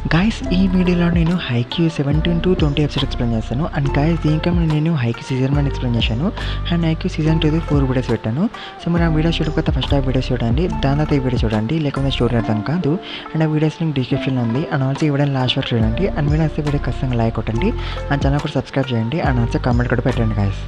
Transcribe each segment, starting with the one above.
guys ఈ వీడియోలో నేను Haikyu seventeen to twenty episode explain చేస్తాను అండ్ గాయస్ దీనికన్నా నేను హైక్యూ సీజన్ వన్ ఎక్స్ప్లెయిన్ చేశాను and Haikyu season two four videos పెట్టాను సో మరి ఆ వీడియో చూడకపోతే ఫస్ట్ ఆ వీడియోస్ చూడండి దాని తర్వాత ఈ వీడియో చూడండి లేకపోతే స్టోరీ అర్థం కాదు అండ్ ఆ వీడియోస్ లింక్ డిస్క్రిప్షన్లో ఉంది అండ్ ఆల్సో ఈ వీడియో లాస్ట్ వరకు చూడండి అండ్ వీడియో వస్తే వీడియో ఖచ్చితంగా లైక్ కొట్టండి అండ్ ఛానల్ కూడా సబ్స్క్రైబ్ చేయండి అండ్ ఆల్సో కామెంట్ కూడా పెట్టండి guys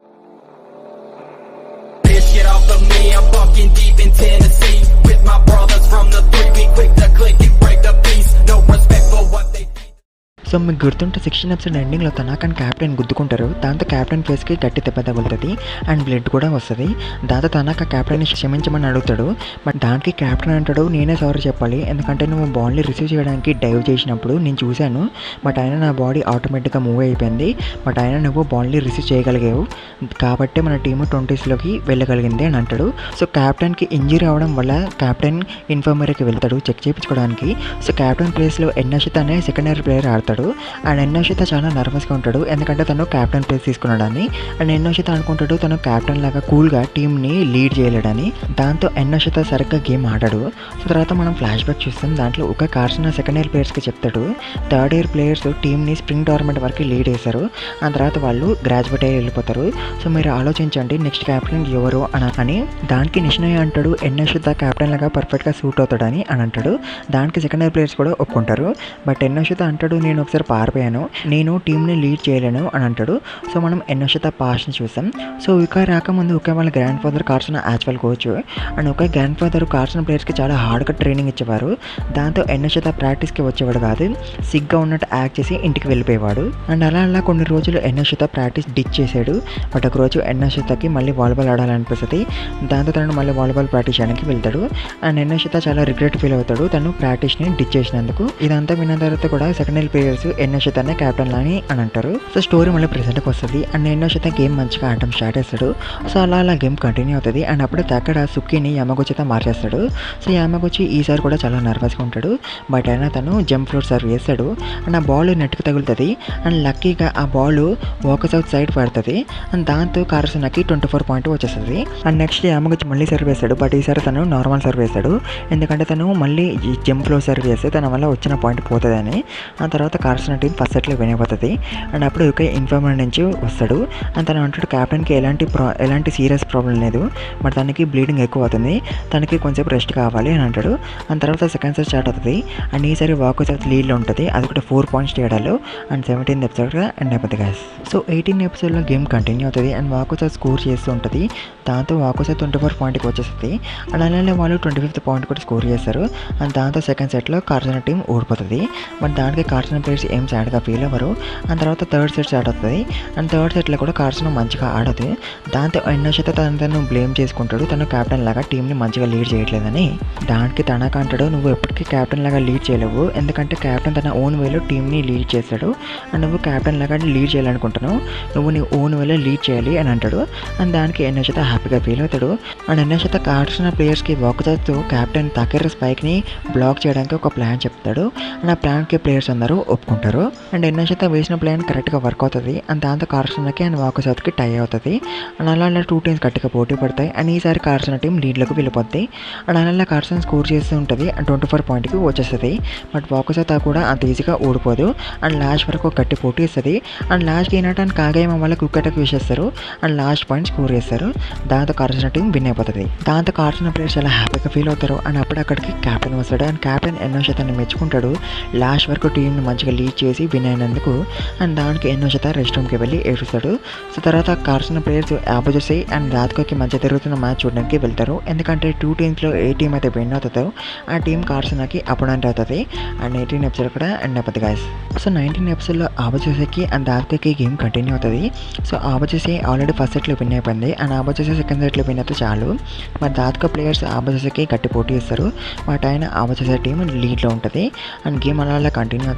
Bitch, get off of me, I'm bunking deep in Tennessee With my brothers from the three, we quick to click and break the peace No respect for what they teach so మీకు గుర్తుంటే sixteen episode ఎండింగ్లో తనకని captain గుద్దుకుంటారు దాంతో captain ఫేస్కి గట్టి దెబ్బ తగులుతుంది and blood కూడా వస్తుంది దాంతో తనక క్యాప్టెన్ని క్షమించమని అడుగుతాడు బట్ దానికి క్యాప్టెన్ అంటాడు నేనే సారీ చెప్పాలి ఎందుకంటే నువ్వు బాల్ని రిసీవ్ చేయడానికి డైవ్ చేసినప్పుడు నేను చూశాను బట్ అయినా నా బాడీ ఆటోమేటిక్గా మూవ్ అయిపోయింది బట్ అయినా నువ్వు బాల్ని రిసీవ్ చేయగలిగావు కాబట్టి మన టీము ట్వంటీస్లోకి వెళ్ళగలిగింది అని అంటాడు సో క్యాప్టెన్కి ఇంజరీ అవడం వల్ల క్యాప్టెన్ ఇన్ఫర్మరీకి వెళ్తాడు చెక్ చేయించుకోవడానికి సో క్యాప్టెన్ ప్లేస్లో ఎన్నషిత్ అనే సెకండ్ ఇయర్ ప్లేయర్ ఆడతాడు అండ్ ఎన్నోషిత చాలా నర్వస్గా ఉంటాడు ఎందుకంటే తను క్యాప్టెన్ ప్లేస్ తీసుకున్నాడని అండ్ ఎన్నోషిత అనుకుంటాడు తను క్యాప్టెన్ లాగా కూల్గా టీంని లీడ్ చేయలేడని దాంతో ఎన్నోషిత సరిగ్గా గేమ్ ఆడాడు సో తర్వాత మనం ఫ్లాష్ బ్యాక్ చూస్తాం దాంట్లో ఒక కార్సన్ సెకండ్ ఇయర్ ప్లేయర్స్కి చెప్తాడు థర్డ్ ఇయర్ ప్లేయర్స్ టీంని స్ప్రింగ్ టోర్నమెంట్ వరకు లీడ్ చేశారు ఆ తర్వాత వాళ్ళు గ్రాడ్యుయేట్ అయ్యి వెళ్ళిపోతారు సో మీరు ఆలోచించండి నెక్స్ట్ క్యాప్టెన్ ఎవరు అని అని దానికి నిష్ణయ్ అంటాడు ఎన్నోషిత క్యాప్టెన్ లాగా పర్ఫెక్ట్గా సూట్ అవుతాడని అని అంటాడు దానికి సెకండ్ ఇయర్ ప్లేయర్స్ కూడా ఒప్పుకుంటారు బట్ ఎన్నోషిత అంటాడు నేను ఒకసారి పారిపోయాను నేను టీంని లీడ్ చేయలేను అని అంటాడు సో మనం ఎన్నోషిత పాస్ట్ని చూసాం సో ఉక రాకముందు ఉక వాళ్ళ grandfather Karasuno actual coach and ఒక గ్రాండ్ ఫాదర్ కార్సన్ ప్లేయర్స్కి చాలా హార్డ్గా ట్రైనింగ్ ఇచ్చేవారు దాంతో ఎన్నోషిత ప్రాక్టీస్కి వచ్చేవాడు కాదు సిగ్గా ఉన్నట్టు యాక్ట్ చేసి ఇంటికి వెళ్ళిపోయేవాడు అండ్ అలా అలా కొన్ని రోజులు ఎన్నోషిత ప్రాక్టీస్ డిచ్ చేశాడు బట్ ఒక రోజు ఎన్నోషితకి మళ్ళీ వాలీబాల్ ఆడాలనిపిస్తుంది దాంతో తను మళ్ళీ వాలీబాల్ ప్రాక్టీస్ చేయడానికి వెళ్తాడు అండ్ ఎన్నోషిత చాలా రిగ్రెట్ ఫీల్ అవుతాడు తను ప్రాక్టీస్ని డిచ్ చేసినందుకు ఇదంతా విన్న తర్వాత కూడా సెకండ్ ఇయర్ ప్లేయర్స్ ఎన్నోషిత అనే క్యాప్టెన్ అని అని అంటారు సో స్టోరీ మళ్ళీ ప్రెసెంట్కి వస్తుంది అండ్ ఎన్నోషిత గేమ్ మంచిగా ఆడటం స్టార్ట్ చేస్తాడు సో అలా అలా గేమ్ కంటిన్యూ అవుతుంది అండ్ అప్పుడే అక్కడ సుక్కిని యమగుచ్చితో మార్చేస్తాడు సో యమగుచ్చి ఈసారి కూడా చాలా నర్వస్గా ఉంటాడు బట్ అయినా తను జంప్ ఫ్లోర్ సర్వ్ చేస్తాడు అండ్ ఆ బాల్ నెట్కి తగులుతుంది అండ్ లక్కీగా ఆ బాల్ వాకస్ అవుట్ సైడ్ పడుతుంది అండ్ దాంతో కార్సనకి ట్వంటీ ఫోర్ పాయింట్ వచ్చేస్తుంది అండ్ నెక్స్ట్ యామగుచ్చి మళ్ళీ సర్వ్ చేస్తాడు బట్ ఈసారి తను నార్మల్ సర్వ్ చేస్తాడు ఎందుకంటే తను మళ్ళీ జంప్ ఫ్లో సర్వ్ చేస్తే తన వల్ల వచ్చిన పాయింట్ పోతుందని ఆ తర్వాత కార్సన్ టీం ఫస్ట్ సెట్లో వినైపోతుంది అండ్ అప్పుడు ఒక ఇన్ఫార్మర్ నుంచి వస్తాడు అండ్ తను అంటాడు క్యాప్టెన్కి ఎలాంటి ప్రా ఎలాంటి సీరియస్ ప్రాబ్లం లేదు బట్ తనకి బ్లీడింగ్ ఎక్కువ అవుతుంది తనకి కొంచెం రెస్ట్ కావాలి అని అంటాడు అండ్ తర్వాత సెకండ్ సెట్ స్టార్ట్ అవుతుంది అండ్ ఈసారి వాకౌట్ అవుట్ లీడ్లో ఉంటుంది అది కూడా ఫోర్ పాయింట్స్ తేడాలో అండ్ సెవెంటీన్త్ ఎపిసోడ్గా ఎండ్ అయిపోతుంది గాయస్ సో ఎయిటీన్ ఎపిసోడ్లో గేమ్ కంటిన్యూ అవుతుంది అండ్ వాకౌట్ స్కోర్ చేస్తూ ఉంటుంది దాంతో వాకౌట్ ట్వంటీ ఫోర్ పాయింట్కి వచ్చేస్తుంది అండ్ అలానే వాళ్ళు ట్వంటీ ఫిఫ్త్ పాయింట్ కూడా స్కోర్ చేస్తారు అండ్ దాంతో సెకండ్ సెట్లో కార్సన్ టీం ఓడిపోతుంది బట్ దానికి కార్సన్ ప్లేయర్స్ ఏం సాడ్గా ఫీల్ అవ్వరు అండ్ తర్వాత థర్డ్ సెట్ స్టార్ట్ అవుతుంది అండ్ థర్డ్ సెట్లో కూడా కార్సన్ మంచిగా ఆడదు దాంతో ఎన్నోషత తను తను బ్లేమ్ చేసుకుంటాడు తను క్యాప్టెన్ లాగా టీంని మంచిగా లీడ్ చేయట్లేదని దానికి తనకు అంటాడు నువ్వు ఎప్పటికీ క్యాప్టెన్ లాగా లీడ్ చేయలేవు ఎందుకంటే క్యాప్టెన్ తన ఓన్ వేలో టీంని లీడ్ చేస్తాడు అండ్ నువ్వు క్యాప్టెన్ లాగా లీడ్ చేయాలనుకుంటున్నావు నువ్వు నీ ఓన్ వేలో లీడ్ చేయాలి అని అంటాడు అండ్ దానికి ఎన్నోషత హ్యాపీగా ఫీల్ అవుతాడు అండ్ ఎన్నోషత కార్సిన ప్లేయర్స్కి వర్క్ చేస్తూ క్యాప్టెన్ తకర్ స్పైక్ని బ్లాక్ చేయడానికి ఒక ప్లాన్ చెప్తాడు అండ్ ఆ ప్లాన్కి ప్లేయర్స్ అందరూ ఒప్పుకుంటారు అండ్ ఎన్నోషత వేసిన ప్లాన్ కరెక్ట్గా వర్క్ అవుతుంది అండ్ దాంతో కార్సన్కి అండ్ వాకు సౌత్కి టై అవుతుంది అండ్ అలా అలా టూ టీమ్స్ గట్టిగా పోటీ పడతాయి అండ్ ఈసారి కార్సన్ టీం లీడ్లోకి వెళ్ళిపోద్ది అండ్ అలా అలా కార్సన్ స్కోర్ చేస్తూ ఉంటుంది అండ్ ట్వంటీ ఫోర్ పాయింట్కి వచ్చేస్తుంది బట్ వాకుసత కూడా అంత ఈజీగా ఓడిపోదు అండ్ లాస్ట్ వరకు ఒక గట్టి పోటీ ఇస్తుంది అండ్ లాస్ట్కి ఏంటంటే కాగేమ వల్ల క్రికెట్కి వేసేస్తారు అండ్ లాస్ట్ పాయింట్ స్కోర్ చేస్తారు దాంతో కార్సన్ టీం విన్ అయిపోతుంది దాంతో కార్సన్ ప్లేయర్స్ చాలా హ్యాపీగా ఫీల్ అవుతారు అండ్ అప్పుడు అక్కడికి క్యాప్టెన్ వస్తాడు అండ్ క్యాప్టెన్ ఎన్నో శాతాన్ని మెచ్చుకుంటాడు లాస్ట్ వరకు టీంని మంచిగా లీడ్ చేసి విన్ అయినందుకు అండ్ దానికి ఎన్నో శాతం రెస్ట్ రూమ్కి వెళ్ళి ఏడుస్తాడు సో తర్వాత కార్సన్ ప్లేయర్స్ ఆపోజిట్స్ అండ్ రాత్కోకి మధ్య జరుగుతున్న మ్యాచ్ చూడడానికి వెళ్తారు ఎందుకంటే టూ టీమ్స్లో ఏ టీం అయితే విన్ అవుతుందో ఆ టీం కార్సన్కి అపోనెంట్ అవుతుంది అండ్ ఎయిటీన్ ఎపిసోడ్ కూడా ఎండ్ అయిపోతుంది గాయస్ సో నైన్టీన్ ఎపిసోడ్లో ఆపోజిట్స్కి అండ్ రాత్కోకి గేమ్ కంటిన్యూ అవుతుంది సో ఆపోజిట్స్ ఆల్రెడీ ఫస్ట్ సెట్లో విన్ అయిపోయింది అండ్ ఆపోజిట్స్ సెకండ్ సెట్లో విన్ అయితే చాలు మరి దాత్కో ప్లేయర్స్ ఆపోజిట్స్కి గట్టి పోటీ ఇస్తారు బట్ ఆయన ఆపోజిట్ టీం లీడ్లో ఉంటుంది అండ్ గేమ్ అలా అలా కంటిన్యూ అవుతుంది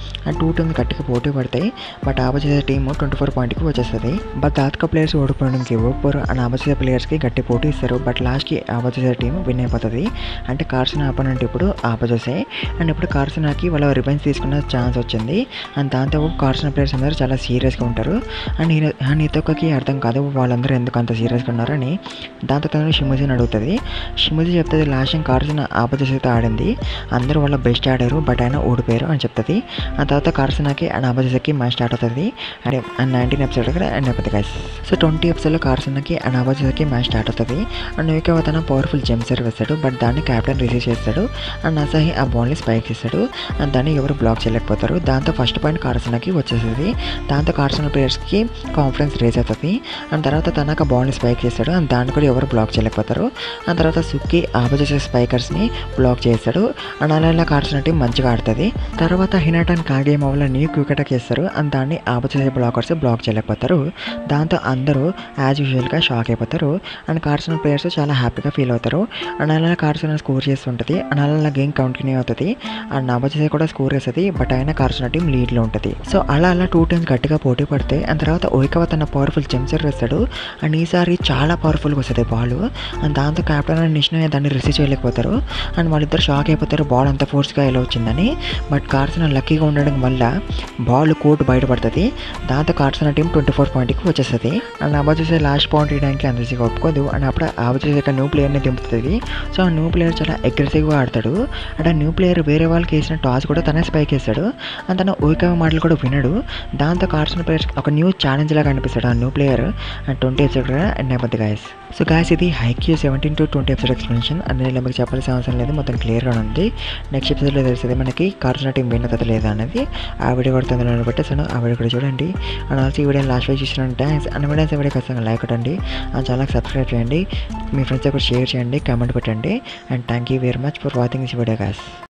ఆ టూ టీమ్స్ గట్టిగా పోటీ పడతాయి but opposite team twenty four పాయింట్కి వచ్చేస్తుంది బట్ దాతక ప్లేయర్స్ ఓడిపోవడానికి ఇవ్వకపోరు అండ్ ఆపోజిట్ ప్లేయర్స్కి గట్టి పోటీ ఇస్తారు బట్ లాస్ట్కి ఆపోజిట్ టీం విన్ అయిపోతుంది అంటే కార్సన్ ఆపోనెంట్ ఇప్పుడు ఆపోజిట్సే అండ్ ఇప్పుడు కార్సనాకి వాళ్ళ రివెంజ్ తీసుకున్న ఛాన్స్ వచ్చింది అండ్ దాంతో కార్సన్ ప్లేయర్స్ అందరూ చాలా సీరియస్గా ఉంటారు అండ్ ఈయన అండ్ ఇతొక్కకి అర్థం కాదు వాళ్ళందరూ ఎందుకు అంత సీరియస్గా ఉన్నారని దాంతో తను షిముజిని అడుగుతుంది షిముజి చెప్తుంది లాస్ట్ టైం కార్సన్ ఆపోజిట్ అయితే ఆడింది అందరూ వాళ్ళ బెస్ట్ ఆడారు బట్ ఆయన ఓడిపోయారు అని చెప్తుంది ఆ తర్వాత కార్సనాకి అండ్ ఆపోజిట్కి మ్యాచ్ స్టార్ట్ అవుతుంది అండ్ అండ్ నైన్టీన్ ఎపిసోడ్ కూడా ఎండ్ అయిపోతుంది గైస్ సో ట్వంటీ ఎపిసోడ్లో కార్సన్కి అండ్ ఆపోజిట్కి మ్యాచ్ స్టార్ట్ అవుతుంది అండ్ యూకే తన పవర్ఫుల్ జంప్సర్ వేస్తాడు బట్ దాన్ని క్యాప్టెన్ రిసీవ్ చేస్తాడు అండ్ అసహి ఆ బాల్ని స్పైక్ చేస్తాడు అండ్ దాన్ని ఎవరు బ్లాక్ చేయలేకపోతారు దాంతో ఫస్ట్ పాయింట్ కార్సన్కి వచ్చేస్తుంది దాంతో కార్సన్ ప్లేయర్స్కి కాన్ఫిడెన్స్ రేజ్ అవుతుంది అండ్ తర్వాత తనకు ఆ బాల్ని స్పైక్ చేస్తాడు అండ్ దాన్ని కూడా ఎవరు బ్లాక్ చేయలేకపోతారు ఆ తర్వాత సుక్కి ఆపోజిట్ స్పైకర్స్ని బ్లాక్ చేస్తాడు అండ్ అలా ఇలా కార్సన్ టీం మంచిగా ఆడుతుంది తర్వాత హినాట్ అండ్ కాగేమ్ వల్ల న్యూ క్రికెట్ చేస్తారు అండ్ దాన్ని ఆపోజిట్ బ్లాకర్స్ బ్లాక్ చేయలేకపోతారు దాంతో అందరూ యాజ్ యూజువల్గా షాక్ అయిపోతారు అండ్ కార్సన్ ప్లేయర్స్ చాలా హ్యాపీగా ఫీల్ అవుతారు అండ్ అలా కార్సన్ స్కోర్ చేస్తుంటుంది అండ్ అలా గేమ్ కంటిన్యూ అవుతుంది అండ్ ఆపోజిట్ కూడా స్కోర్ చేస్తుంది బట్ అయినా కార్సన్ టీం లీడ్లో ఉంటుంది సో అలా అలా టూ టైమ్స్ గట్టిగా పోటీ పడితే అండ్ తర్వాత ఓయికవ తన పవర్ఫుల్ జంప్సర్ వేస్తాడు అండ్ ఈసారి చాలా పవర్ఫుల్గా వస్తుంది బాల్ అండ్ దాంతో కెప్టెన్ అండ్ నిష్ణ దాన్ని రిసీవ్ చేయలేకపోతారు అండ్ వాళ్ళిద్దరు షాక్ అయిపోతారు బాల్ అంత ఫోర్స్గా ఎలా వచ్చిందని బట్ కార్సన్ లక్కీగా ఉండడం వల్ల బాల్ కోర్టు బయటపడుతుంది దాంతో కార్సన్ టీం ట్వంటీ ఫోర్ పాయింట్కి వచ్చేస్తుంది అండ్ అబాజేసే లాస్ట్ పాయింట్ ఇవ్వడానికి అంత ఈజీగా ఒప్పుకోదు అండ్ అప్పుడు అబాజేసే ఒక న్యూ ప్లేయర్ని దింపుతుంది సో ఆ న్యూ ప్లేయర్ చాలా అగ్రెసివ్గా ఆడతాడు అండ్ ఆ న్యూ ప్లేయర్ వేరే వాళ్ళకి వేసిన టాస్ కూడా తనే స్పైక్ వేస్తాడు అండ్ తన ఊరిక మాటలు కూడా వినడు దాంతో కార్సన్ ప్లేయర్స్ ఒక న్యూ ఛాలెంజ్ లాగా అనిపిస్తాడు ఆ new player and twenty episode కూడా ఎండ్ అయిపోద్ది గాయస్ సో గాయస్ ఇది Haikyu seventeen to twenty episode explanation అనేది మీకు చెప్పాల్సిన అవసరం లేదు మొత్తం క్లియర్గా ఉంది నెక్స్ట్ ఎపిసోడ్లో తెలిసేది మనకి కార్సన్ టీం విన్ అవుతుంది లేదా అనేది ఆ వీడియో కూడా తొందరలో పెట్టేస్తాను ఆ వీడియో కూడా చూడండి అండ్ ఆల్సో ఈ వీడియో లాస్ట్ వైజ్ చూసిన థ్యాంక్స్ అండ్ వీడియోస్ వీడియో ఖచ్చితంగా లైక్ కొట్టండి అండ్ ఛానల్కి సబ్స్క్రైబ్ చేయండి మీ ఫ్రెండ్స్ కూడా షేర్ చేయండి కామెంట్ పెట్టండి and thank you very much for watching this video guys